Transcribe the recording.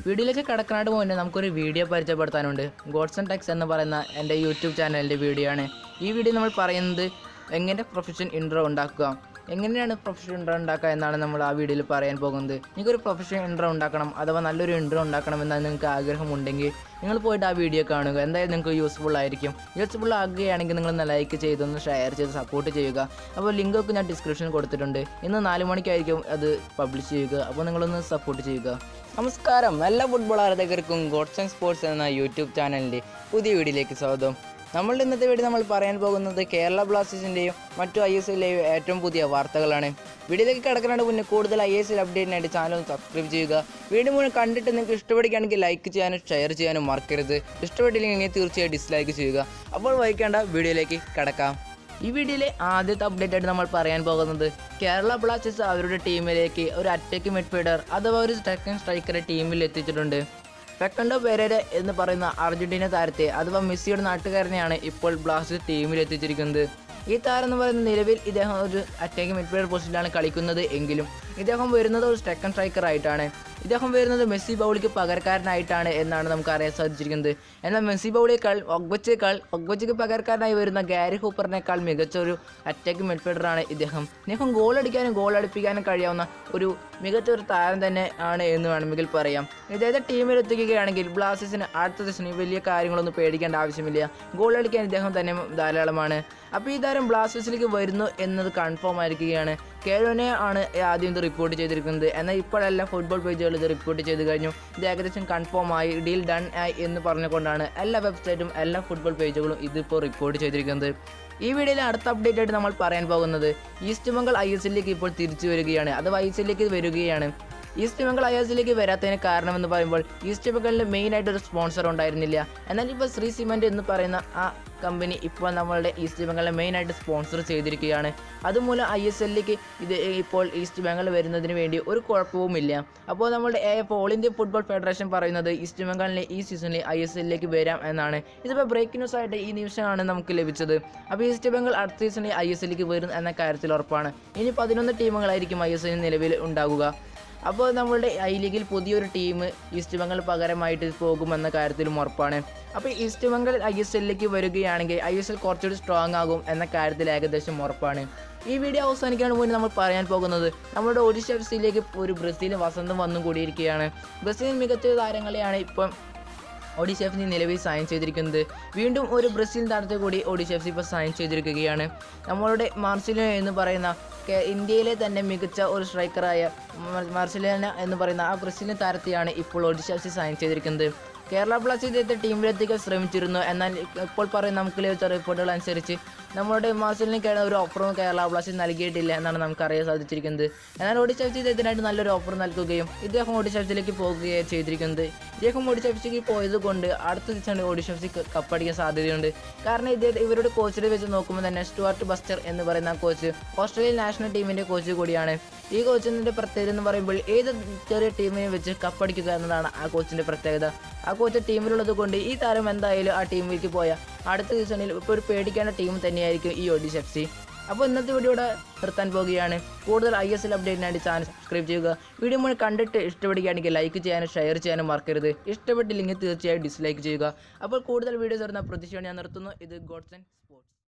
വീഡിയോയിലേക്ക് കടക്കാനായിട്ട് മുന്നേ നമുക്കൊരു വീഡിയോ പരിചയപ്പെടുത്താനുണ്ട് ഗോഡ്സ് ആൻഡ് ടെക്സ് എന്ന് പറയുന്ന എൻ്റെ യൂട്യൂബ് ചാനലിൻ്റെ വീഡിയോ ആണ് ഈ വീഡിയോ നമ്മൾ പറയുന്നത് എങ്ങനെ പ്രൊഫഷൻ ഇൻട്രോ ഉണ്ടാക്കുക എങ്ങനെയാണ് പ്രൊഫഷൻ ഇൻട്രോ ഉണ്ടാക്കുക എന്നാണ് നമ്മൾ ആ വീഡിയോയിൽ പറയാൻ പോകുന്നത് നിങ്ങൾക്കൊരു പ്രൊഫഷൻ ഇൻട്രോ ഉണ്ടാക്കണം അഥവാ നല്ലൊരു ഇൻട്രോ ഉണ്ടാക്കണം എന്നാണ് നിങ്ങൾക്ക് ആഗ്രഹമുണ്ടെങ്കിൽ നിങ്ങൾ പോയിട്ട് ആ വീഡിയോ കാണുക എന്തായാലും നിങ്ങൾക്ക് യൂസ്ഫുൾ ആയിരിക്കും യൂസ്ഫുൾ ആകുകയാണെങ്കിൽ നിങ്ങൾ ലൈക്ക് ചെയ്തൊന്ന് ഷെയർ ചെയ്ത് സപ്പോർട്ട് ചെയ്യുക അപ്പോൾ ലിങ്കൊക്കെ ഞാൻ ഡിസ്ക്രിപ്ഷനിൽ കൊടുത്തിട്ടുണ്ട് ഇന്ന് നാല് മണിക്കായിരിക്കും അത് പബ്ലിഷ് ചെയ്യുക അപ്പോൾ നിങ്ങളൊന്ന് സപ്പോർട്ട് ചെയ്യുക നമസ്കാരം എല്ലാ ഫുട്ബോൾ ആരാധകർക്കും ഗോഡ്സ് ആൻഡ് സ്പോർട്സ് എന്ന യൂട്യൂബ് ചാനലിൻ്റെ പുതിയ വീഡിയോയിലേക്ക് സ്വാഗതം നമ്മളുടെ ഇന്നത്തെ വീഡിയോ നമ്മൾ പറയാൻ പോകുന്നത് കേരള ബ്ലാസ്റ്റേഴ്സിൻ്റെയും മറ്റു ഐ എസ് എല്ലിലെയും ഏറ്റവും പുതിയ വാർത്തകളാണ് വീഡിയോയിലേക്ക് കിടക്കുന്നതിന് മുന്നേ കൂടുതൽ ഐ എസ് എൽ അപ്ഡേറ്റിനായിട്ട് ചാനൽ സബ്സ്ക്രൈബ് ചെയ്യുക വീഡിയോ മുഴുവൻ കണ്ടിട്ട് നിങ്ങൾക്ക് ഇഷ്ടപ്പെടുകയാണെങ്കിൽ ലൈക്ക് ചെയ്യാനും ഷെയർ ചെയ്യാനും മറക്കരുത് ഇഷ്ടപ്പെട്ടില്ലെങ്കിൽ തീർച്ചയായും ഡിസ്ലൈക്ക് ചെയ്യുക അപ്പോൾ വൈകേണ്ട വീഡിയോയിലേക്ക് കിടക്കാം ഈ വീഡിയോയിലെ ആദ്യത്തെ അപ്ഡേറ്റ് ആയിട്ട് നമ്മൾ പറയാൻ പോകുന്നത് കേരള ബ്ലാസ്റ്റേഴ്സ് അവരുടെ ടീമിലേക്ക് ഒരു അറ്റാക്ക് മിഡ്ഫീൽഡർ അഥവാ ഒരു സെക്കൻഡ് സ്ട്രൈക്കറെ ടീമിൽ എത്തിച്ചിട്ടുണ്ട് ഫെക്കൻഡോ പെരേര എന്ന് പറയുന്ന അർജന്റീന താരത്തെ അഥവാ മെസ്സിയുടെ നാട്ടുകാരനെയാണ് ഇപ്പോൾ ബ്ലാസ്റ്റേഴ്സ് ടീമിൽ എത്തിച്ചിരിക്കുന്നത് ഈ താരം എന്ന് പറയുന്ന നിലവിൽ ഇദ്ദേഹം ഒരു അറ്റാക്ക് മിഡ്ഫീൽഡർ പൊസിഷനിലാണ് കളിക്കുന്നത് എങ്കിലും ഇദ്ദേഹം വരുന്നത് ഒരു സെക്കൻഡ് സ്ട്രൈക്കർ ആയിട്ടാണ് ഇദ്ദേഹം വരുന്നത് മെസ്സി ബൗളിക്ക് പകരക്കാരനായിട്ടാണ് എന്നാണ് നമുക്ക് അറിയാൻ സാധിച്ചിരിക്കുന്നത് എന്നാൽ മെസ്സി ബൗളിയേക്കാൾ ഒഗ്ബച്ചേക്കാൾ ഒഗ്ബച്ചയ്ക്ക് പകരക്കാരനായി വരുന്ന ഗാരി ഹൂപ്പറിനേക്കാൾ മികച്ച ഒരു അറ്റാക്ക് മിഡ്ഫീൽഡറാണ് ഇദ്ദേഹം ഇദ്ദേഹം ഗോൾ അടിക്കാനും ഗോൾ അടിപ്പിക്കാനും കഴിയാവുന്ന ഒരു മികച്ച ഒരു താരം തന്നെ ആണ് എന്ന് വേണമെങ്കിൽ പറയാം ഇദ്ദേഹത്തെ ടീമിൽ എത്തിക്കുകയാണെങ്കിൽ ബ്ലാസ്റ്റേഴ്സിന് അടുത്ത സീസണിൽ വലിയ കാര്യങ്ങളൊന്നും പേടിക്കേണ്ട ആവശ്യമില്ല ഗോൾ അടിക്കാൻ ഇദ്ദേഹം തന്നെ ധാരാളമാണ് അപ്പോൾ ഈ താരം ബ്ലാസ്റ്റേഴ്സിലേക്ക് വരുന്നു എന്നത് കൺഫേം ആയിരിക്കുകയാണ് കേരോനെ ആണ് ആദ്യം ഇത് റിപ്പോർട്ട് ചെയ്തിരിക്കുന്നത് എന്നാൽ ഇപ്പോഴെല്ലാം ഫുട്ബോൾ പേജുകൾ ഇത് റിപ്പോർട്ട് ചെയ്ത് കഴിഞ്ഞു ഇത് ഏകദേശം കൺഫേം ആയി ഡീൽ ഡൺ ആയി എന്ന് പറഞ്ഞുകൊണ്ടാണ് എല്ലാ വെബ്സൈറ്റും എല്ലാ ഫുട്ബോൾ പേജുകളും ഇതിപ്പോൾ റിപ്പോർട്ട് ചെയ്തിരിക്കുന്നത് ഈ വീഡിയോയിലെ അടുത്ത അപ്ഡേറ്റ് ആയിട്ട് നമ്മൾ പറയാൻ പോകുന്നത് ഈസ്റ്റ് ബംഗാൾ ഐ എസ് എല്ലിലേക്ക് ഇപ്പോൾ തിരിച്ചു വരികയാണ് അഥവാ ഐ എസ് എല്ലിലേക്ക് വരികയാണ് ഈസ്റ്റ് ബംഗാൾ ഐ എസ് എല്ലിലേക്ക് വരാത്തതിന് കാരണമെന്ന് പറയുമ്പോൾ ഈസ്റ്റ് ബംഗാളിൽ മെയിനായിട്ട് ഒരു സ്പോൺസർ ഉണ്ടായിരുന്നില്ല എന്നാൽ ഇപ്പോൾ ശ്രീ സിമെൻറ്റ് എന്ന് പറയുന്ന ആ കമ്പനി ഇപ്പോൾ നമ്മളുടെ ഈസ്റ്റ് ബംഗാളിനെ മെയിനായിട്ട് സ്പോൺസർ ചെയ്തിരിക്കുകയാണ് അതുമൂലം ഐ എസ് എല്ലിലേക്ക് ഇത് ഇപ്പോൾ ഈസ്റ്റ് ബംഗാൾ വരുന്നതിന് വേണ്ടി ഒരു കുഴപ്പവുമില്ല അപ്പോൾ നമ്മുടെ ഇപ്പോൾ ഓൾ ഇന്ത്യ ഫുട്ബോൾ ഫെഡറേഷൻ പറയുന്നത് ഈസ്റ്റ് ബംഗാളിനെ ഈ സീസണിൽ ഐ എസ് എല്ലിലേക്ക് വരാം എന്നാണ് ഇതിപ്പോൾ ബ്രേക്ക് ന്യൂസ് ആയിട്ട് ഈ നിമിഷമാണ് നമുക്ക് ലഭിച്ചത് അപ്പോൾ ഈസ്റ്റ് ബംഗാൾ അടുത്ത സീസണിൽ ഐ എസ് എല്ലിലേക്ക് വരും എന്ന കാര്യത്തിൽ ഉറപ്പാണ് ഇനി പതിനൊന്ന് ടീമുകളായിരിക്കും ഐ എസ് എല്ലിൽ നിലവിൽ ഉണ്ടാകുക അപ്പോൾ നമ്മളുടെ ഐ ലീഗിൽ പുതിയൊരു ടീം ഈസ്റ്റ് ബംഗാൾ പകരമായിട്ട് പോകുമെന്ന കാര്യത്തിലും ഉറപ്പാണ് അപ്പോൾ ഈസ്റ്റ് ബംഗാൾ ഐ എസ് എല്ലിലേക്ക് വരികയാണെങ്കിൽ ഐ എസ് എൽ കുറച്ചുകൂടി സ്ട്രോങ് ആകും എന്ന കാര്യത്തിൽ ഏകദേശം ഉറപ്പാണ് ഈ വീഡിയോ അവസാനിക്കാൻ മുന്നേ നമ്മൾ പറയാൻ പോകുന്നത് നമ്മുടെ ഒഡീഷ എഫ് സിയിലേക്ക് ഒരു ബ്രസീൽ വസന്തം വന്നും കൂടിയിരിക്കുകയാണ് ബ്രസീൽ മികച്ച താരങ്ങളെയാണ് ഇപ്പം ഒഡീഷ എഫ് സി നിലവിൽ സൈൻ ചെയ്തിരിക്കുന്നത് വീണ്ടും ഒരു ബ്രസീൽ താരത്തെ കൂടി ഒഡീഷ എഫ് സി ഇപ്പോൾ സൈൻ ചെയ്തിരിക്കുകയാണ് നമ്മളുടെ മാർസിലോ എന്ന് പറയുന്ന കേ- ഇന്ത്യയിലെ തന്നെ മികച്ച ഒരു സ്ട്രൈക്കറായ മാർസിലോന എന്ന് പറയുന്ന ആ ബ്രസീലിയൻ താരത്തെയാണ് ഇപ്പോൾ ഒഡീഷ എഫ് സി സൈൻ ചെയ്തിരിക്കുന്നത് കേരള ബ്ലാസ്റ്റേഴ്സ് ഇദ്ദേഹത്തെ ടീമിലെത്തിക്കാൻ ശ്രമിച്ചിരുന്നു എന്നാൽ ഇപ്പോൾ പറയുന്ന നമുക്ക് ലഭിച്ച റിപ്പോർട്ടുകൾ അനുസരിച്ച് നമ്മുടെ മാർസലിന് ഒരു ഓഫറും കേരള ബ്ലാസ്റ്റേഴ്സ് നൽകിയിട്ടില്ല എന്നാണ് നമുക്ക് അറിയാൻ സാധിച്ചിരിക്കുന്നത് എന്നാൽ ഒഡീഷ എഫ് സി ഇദ്ദേഹത്തിനായിട്ട് നല്ലൊരു ഓഫർ നൽകുകയും ഇദ്ദേഹം ഒഡീഷ എഫ് സിയിലേക്ക് പോകുകയാണ് ചെയ്തിരിക്കുന്നത് ഇദ്ദേഹം ഒഡീഷ എഫ് സിക്ക് പോയത് കൊണ്ട് അടുത്ത സീസണിൽ ഒഡീഷ എഫ് സി കപ്പടിക്കാൻ സാധ്യതയുണ്ട് കാരണം ഇദ്ദേഹം ഇവരുടെ കോച്ചിനെ വെച്ച് നോക്കുമ്പോൾ തന്നെ സ്റ്റുവാർട്ട് ബസ്റ്റർ എന്ന് പറയുന്ന കോച്ച് ഓസ്ട്രേലിയൻ നാഷണൽ ടീമിൻ്റെ കോച്ച് കൂടിയാണ് ഈ കോച്ചിൻ്റെ പ്രത്യേകത എന്ന് പറയുമ്പോൾ ഏത് ചെറിയ ടീമിനെ വെച്ച് കപ്പടിക്കുക എന്നതാണ് ആ കോച്ചിൻ്റെ പ്രത്യേകത ആ കോച്ച് ടീമിലുള്ളത് കൊണ്ട് ഈ താരം എന്തായാലും ആ ടീമിലേക്ക് പോയ അടുത്ത സീസണിൽ ഇപ്പോൾ ഒരു പേടിക്കേണ്ട ടീം തന്നെയായിരിക്കും ഈ ഒഡീഷ എഫ് സി അപ്പോൾ ഇന്നത്തെ വീഡിയോ ഇവിടെ നിർത്താൻ പോവുകയാണ് കൂടുതൽ ഐ എസ് എൽ അപ്ഡേറ്റിനായിട്ട് ചാനൽ സബ്സ്ക്രൈബ് ചെയ്യുക വീഡിയോ മുഴുവൻ കണ്ടിട്ട് ഇഷ്ടപ്പെടുകയാണെങ്കിൽ ലൈക്ക് ചെയ്യാനും ഷെയർ ചെയ്യാനും മറക്കരുത് ഇഷ്ടപ്പെട്ടില്ലെങ്കിൽ തീർച്ചയായും ഡിസ്ലൈക്ക് ചെയ്യുക അപ്പോൾ കൂടുതൽ വീഡിയോസ് വരുന്ന പ്രതീക്ഷയാണ് ഞാൻ നിർത്തുന്നു ഇത് ഗോഡ്സ് ആൻഡ് സ്പോർട്സ്